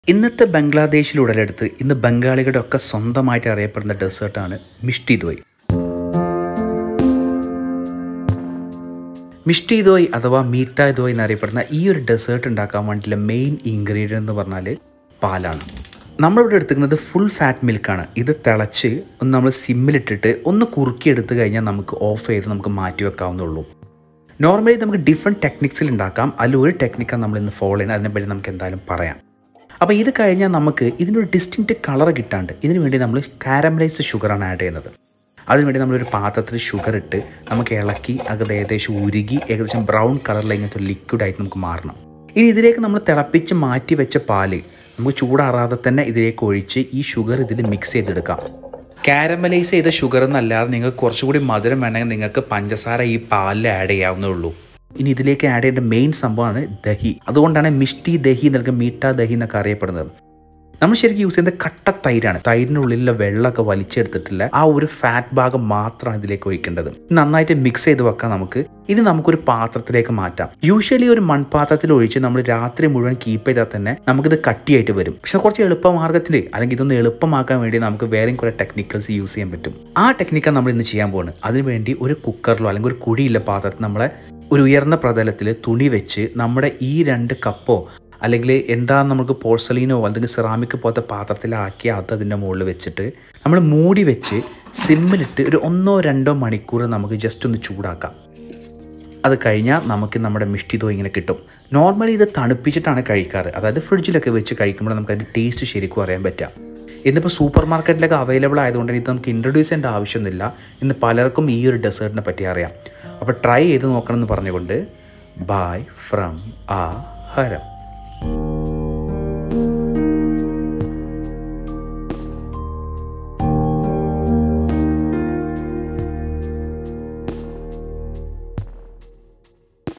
ഇന്നത്തെ ബംഗ്ലാദേശിൽ ഉടലെടുത്ത് ഇന്ന് ബംഗാളികളുടെ ഒക്കെ സ്വന്തമായിട്ട് അറിയപ്പെടുന്ന ഡെസേർട്ടാണ് മിഷ്ടി ദോയ് മിഷ്ടി ദോയ് അഥവാ മീട്ടായ് ദോയ് എന്നറിയപ്പെടുന്ന ഈ ഒരു ഡെസേർട്ട് ഉണ്ടാക്കാൻ വേണ്ടിയുള്ള മെയിൻ ഇൻഗ്രീഡിയൻ്റ് എന്ന് പറഞ്ഞാൽ പാലാണ് നമ്മളിവിടെ എടുത്തിരിക്കുന്നത് ഫുൾ ഫാറ്റ് മിൽക്കാണ് ഇത് തിളച്ച് ഒന്ന് നമ്മൾ സിമ്മിലിട്ടിട്ട് ഒന്ന് കുറുക്കി എടുത്തു കഴിഞ്ഞാൽ നമുക്ക് ഓഫ് ചെയ്ത് നമുക്ക് മാറ്റി വെക്കാവുന്നുള്ളൂ നോർമലി നമുക്ക് ഡിഫറെൻറ്റ് ടെക്നിക്സിൽ ഉണ്ടാക്കാം അതിൽ ഒരു ടെക്നിക്കാണ് നമ്മൾ ഇന്ന് ഫോളോ ചെയ്യുന്നത് അതിനെപ്പറ്റി നമുക്ക് എന്തായാലും പറയാം അപ്പോൾ ഇത് കഴിഞ്ഞാൽ നമുക്ക് ഇതിനൊരു ഡിസ്റ്റിങ്ക്റ്റ് കളർ കിട്ടാണ്ട് ഇതിനു വേണ്ടി നമ്മൾ കാരമലൈസ്ഡ് ഷുഗറാണ് ആഡ് ചെയ്യുന്നത് അതിനുവേണ്ടി നമ്മളൊരു പാത്രത്തിൽ ഷുഗർ ഇട്ട് നമുക്ക് ഇളക്കി അത് ഏകദേശം ഉരുകി ഏകദേശം ബ്രൗൺ കളറിൽ ഇങ്ങനത്തെ ഒരു ലിക്വിഡായിട്ട് നമുക്ക് മാറണം ഇനി ഇതിലേക്ക് നമ്മൾ തിളപ്പിച്ച് മാറ്റി വെച്ച പാല് നമുക്ക് ചൂടാറാതെ തന്നെ ഇതിലേക്ക് ഒഴിച്ച് ഈ ഷുഗർ ഇതിൽ മിക്സ് ചെയ്തെടുക്കാം കാരമലൈസ് ചെയ്ത ഷുഗർ എന്നല്ലാതെ നിങ്ങൾക്ക് കുറച്ചുകൂടി മധുരം വേണമെങ്കിൽ നിങ്ങൾക്ക് പഞ്ചസാര ഈ പാലിൽ ആഡ് ചെയ്യാവുന്നേ ഇനി ഇതിലേക്ക് ആഡ് ചെയ്യേണ്ട മെയിൻ സംഭവമാണ് ദഹി അതുകൊണ്ടാണ് മിഷ്ടി ദഹി എന്നൊക്കെ മീട്ട ദഹി എന്നൊക്കെ അറിയപ്പെടുന്നത് നമ്മൾ ശരിക്കും യൂസ് ചെയ്യുന്നത് കട്ട തൈരാണ് തൈരിനുള്ളിലെ വെള്ളമൊക്കെ വലിച്ചെടുത്തിട്ടില്ല ആ ഒരു ഫാറ്റ് ഭാഗം മാത്രമാണ് ഇതിലേക്ക് ഒഴിക്കേണ്ടത് നന്നായിട്ട് മിക്സ് ചെയ്ത് വെക്കാം നമുക്ക് ഇനി നമുക്കൊരു പാത്രത്തിലേക്ക് മാറ്റാം യൂഷ്വലി ഒരു മൺപാത്രത്തിൽ ഒഴിച്ച് നമ്മൾ രാത്രി മുഴുവൻ കീപ്പ് ചെയ്താൽ തന്നെ നമുക്കിത് കട്ടിയായിട്ട് വരും പക്ഷെ കുറച്ച് എളുപ്പമാർഗ്ഗത്തിൽ അല്ലെങ്കിൽ ഇതൊന്ന് എളുപ്പമാക്കാൻ വേണ്ടി നമുക്ക് വേറെയും കുറേ ടെക്നിക്കൽസ് യൂസ് ചെയ്യാൻ പറ്റും ആ ടെക്നിക്കാണ് നമ്മൾ ഇന്ന് ചെയ്യാൻ പോകുന്നത് അതിനുവേണ്ടി ഒരു കുക്കറിലോ അല്ലെങ്കിൽ ഒരു കുഴിയില്ല പാത്രത്തിൽ നമ്മളെ ഒരു ഉയർന്ന പ്രതലത്തിൽ തുണി വെച്ച് നമ്മുടെ ഈ രണ്ട് കപ്പോ അല്ലെങ്കിൽ എന്താ നമുക്ക് പോർസലീനോ അല്ലെങ്കിൽ സെറാമിക് പോലത്തെ പാത്രത്തിലാക്കി അത് അതിൻ്റെ മുകളിൽ വെച്ചിട്ട് നമ്മൾ മൂടി വെച്ച് സിമ്മിലിട്ട് ഒരു ഒന്നോ രണ്ടോ മണിക്കൂർ നമുക്ക് ജസ്റ്റ് ഒന്ന് ചൂടാക്കാം അത് കഴിഞ്ഞാൽ നമുക്ക് നമ്മുടെ മിഷ്ടി ദോ ഇങ്ങനെ കിട്ടും നോർമലി ഇത് തണുപ്പിച്ചിട്ടാണ് കഴിക്കാറ് അതായത് ഫ്രിഡ്ജിലൊക്കെ വെച്ച് കഴിക്കുമ്പോൾ നമുക്ക് അതിൻ്റെ ടേസ്റ്റ് ശരിക്കും അറിയാൻ പറ്റാം ഇന്നിപ്പോൾ സൂപ്പർ മാർക്കറ്റിലൊക്കെ അവൈലബിൾ ആയതുകൊണ്ട് ഇത് നമുക്ക് ഇൻട്രൊഡ്യൂസ് ചെയ്യേണ്ട ആവശ്യമൊന്നുമില്ല ഇന്ന് പലർക്കും ഈ ഒരു ഡെസേർട്ടിനെ പറ്റി അറിയാം അപ്പോൾ ട്രൈ ചെയ്ത് നോക്കണം എന്ന് പറഞ്ഞുകൊണ്ട് ബായ് ഫ്രം ആ ഹരം